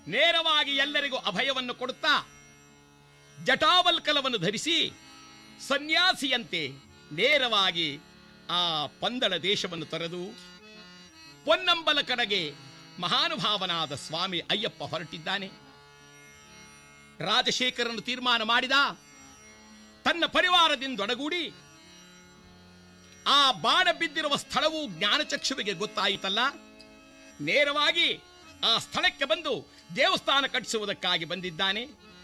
ನೇರವಾಗಿ ಎಲ್ಲರಿಗೂ ಅಭಯವನ್ನು ಕೊಡುತ್ತಾ ಜಟಾವಲ್ಕಲವನ್ನು ಧರಿಸಿ ಸನ್ಯಾಸಿಯಂತೆ ನೇರವಾಗಿ ಆ ಪಂದಳ ದೇಶವನ್ನು ತೊರೆದು ಪೊನ್ನಂಬಲ ಕಡೆಗೆ ಮಹಾನುಭಾವನಾದ ಸ್ವಾಮಿ ಅಯ್ಯಪ್ಪ ಹೊರಟಿದ್ದಾನೆ ರಾಜಶೇಖರನು ತೀರ್ಮಾನ ಮಾಡಿದ ತನ್ನ ಪರಿವಾರದಿಂದೊಡಗೂಡಿ ಆ ಬಾಣ ಬಿದ್ದಿರುವ ಸ್ಥಳವು ಜ್ಞಾನಚಕ್ಷುವಿಗೆ ಗೊತ್ತಾಯಿತಲ್ಲ ನೇರವಾಗಿ ಆ ಸ್ಥಳಕ್ಕೆ ಬಂದು ದೇವಸ್ಥಾನ ಕಟ್ಟಿಸುವುದಕ್ಕಾಗಿ ಬಂದಿದ್ದಾನೆ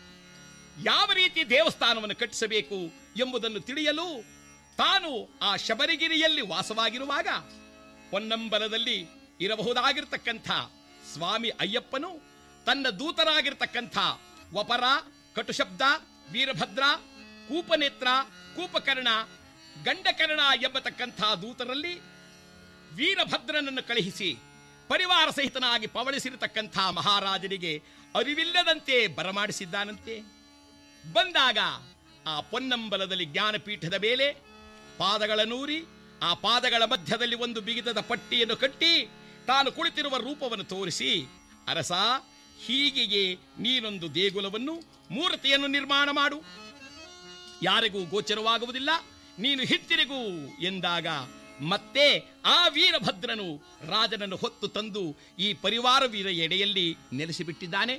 ಯಾವ ರೀತಿ ದೇವಸ್ಥಾನವನ್ನು ಕಟ್ಟಿಸಬೇಕು ಎಂಬುದನ್ನು ತಿಳಿಯಲು ತಾನು ಆ ಶಬರಿಗಿರಿಯಲ್ಲಿ ವಾಸವಾಗಿರುವಾಗ ಹೊನ್ನಂಬಲದಲ್ಲಿ ಇರಬಹುದಾಗಿರ್ತಕ್ಕಂಥ ಸ್ವಾಮಿ ಅಯ್ಯಪ್ಪನು ತನ್ನ ದೂತರಾಗಿರ್ತಕ್ಕಂಥ ವಪರ ಕಟುಶಬ್ದ ವೀರಭದ್ರ ಕೂಪನೇತ್ರ ಕೂಪಕರ್ಣ ಗಂಡಕರ್ಣ ಎಂಬತಕ್ಕಂಥ ದೂತರಲ್ಲಿ ವೀರಭದ್ರನನ್ನು ಕಳುಹಿಸಿ ಪರಿವಾರ ಸಹಿತನಾಗಿ ಪವಳಿಸಿರತಕ್ಕಂಥ ಮಹಾರಾಜನಿಗೆ ಅರಿವಿಲ್ಲದಂತೆ ಬರಮಾಡಿಸಿದ್ದಾನಂತೆ ಬಂದಾಗ ಆ ಪೊನ್ನಂಬಲದಲ್ಲಿ ಜ್ಞಾನಪೀಠದ ಮೇಲೆ ಪಾದಗಳ ನೂರಿ ಆ ಪಾದಗಳ ಮಧ್ಯದಲ್ಲಿ ಒಂದು ಬಿಗಿತದ ಪಟ್ಟಿಯನ್ನು ಕಟ್ಟಿ ತಾನು ಕುಳಿತಿರುವ ರೂಪವನ್ನು ತೋರಿಸಿ ಅರಸ ಹೀಗೆಯೇ ನೀನೊಂದು ದೇಗುಲವನ್ನು ಮೂರ್ತಿಯನ್ನು ನಿರ್ಮಾಣ ಮಾಡು ಯಾರಿಗೂ ಗೋಚರವಾಗುವುದಿಲ್ಲ ನೀನು ಹಿಂತಿರುಗು ಎಂದಾಗ ಮತ್ತೆ ಆ ವೀರಭದ್ರನು ರಾಜನನ್ನು ಹೊತ್ತು ತಂದು ಈ ಪರಿವಾರ ವೀರ ಎಡೆಯಲ್ಲಿ ನೆಲೆಸಿಬಿಟ್ಟಿದ್ದಾನೆ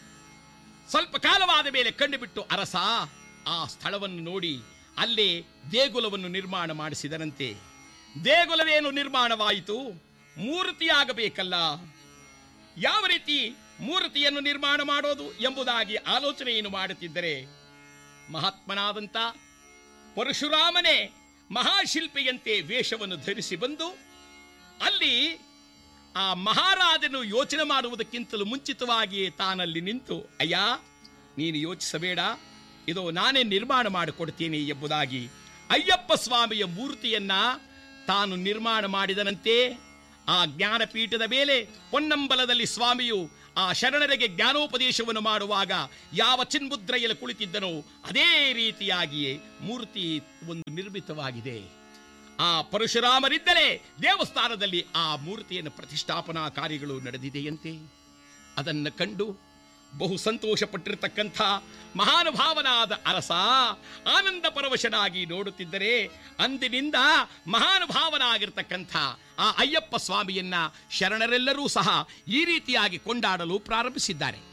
ಸ್ವಲ್ಪ ಕಾಲವಾದ ಮೇಲೆ ಕಂಡುಬಿಟ್ಟು ಅರಸ ಆ ಸ್ಥಳವನ್ನು ನೋಡಿ ಅಲ್ಲೇ ದೇಗುಲವನ್ನು ನಿರ್ಮಾಣ ಮಾಡಿಸಿದರಂತೆ ದೇಗುಲವೇನು ನಿರ್ಮಾಣವಾಯಿತು ಮೂರ್ತಿಯಾಗಬೇಕಲ್ಲ ಯಾವ ರೀತಿ ಮೂರ್ತಿಯನ್ನು ನಿರ್ಮಾಣ ಮಾಡೋದು ಎಂಬುದಾಗಿ ಆಲೋಚನೆಯನ್ನು ಮಾಡುತ್ತಿದ್ದರೆ ಮಹಾತ್ಮನಾದಂತ ಪರಶುರಾಮನೇ ಮಹಾಶಿಲ್ಪಿಯಂತೆ ವೇಷವನ್ನು ಧರಿಸಿ ಬಂದು ಅಲ್ಲಿ ಆ ಮಹಾರಾಜನು ಯೋಚನೆ ಮಾಡುವುದಕ್ಕಿಂತಲೂ ಮುಂಚಿತವಾಗಿಯೇ ತಾನಲ್ಲಿ ನಿಂತು ಅಯ್ಯ ನೀನು ಯೋಚಿಸಬೇಡ ಇದು ನಾನೇ ನಿರ್ಮಾಣ ಮಾಡಿಕೊಡ್ತೀನಿ ಎಂಬುದಾಗಿ ಅಯ್ಯಪ್ಪ ಸ್ವಾಮಿಯ ಮೂರ್ತಿಯನ್ನ ತಾನು ನಿರ್ಮಾಣ ಮಾಡಿದನಂತೆ ಆ ಜ್ಞಾನಪೀಠದ ಮೇಲೆ ಪೊನ್ನಂಬಲದಲ್ಲಿ ಸ್ವಾಮಿಯು ಆ ಶರಣರಿಗೆ ಜ್ಞಾನೋಪದೇಶವನ್ನು ಮಾಡುವಾಗ ಯಾವ ಚಿನ್ಮುದ್ರೆಯಲ್ಲಿ ಕುಳಿತಿದ್ದನೋ ಅದೇ ರೀತಿಯಾಗಿಯೇ ಮೂರ್ತಿ ಒಂದು ನಿರ್ಮಿತವಾಗಿದೆ ಆ ಪರಶುರಾಮರಿದ್ದಲೇ ದೇವಸ್ಥಾನದಲ್ಲಿ ಆ ಮೂರ್ತಿಯನ್ನು ಪ್ರತಿಷ್ಠಾಪನಾ ಕಾರ್ಯಗಳು ನಡೆದಿದೆಯಂತೆ ಅದನ್ನು ಕಂಡು ಬಹು ಸಂತೋಷಪಟ್ಟಿರತಕ್ಕಂಥ ಮಹಾನುಭಾವನಾದ ಅರಸ ಆನಂದ ಪರವಶನಾಗಿ ನೋಡುತ್ತಿದ್ದರೆ ಅಂದಿನಿಂದ ಮಹಾನುಭಾವನಾಗಿರ್ತಕ್ಕಂಥ ಆ ಅಯ್ಯಪ್ಪ ಸ್ವಾಮಿಯನ್ನ ಶರಣರೆಲ್ಲರೂ ಸಹ ಈ ರೀತಿಯಾಗಿ ಕೊಂಡಾಡಲು ಪ್ರಾರಂಭಿಸಿದ್ದಾರೆ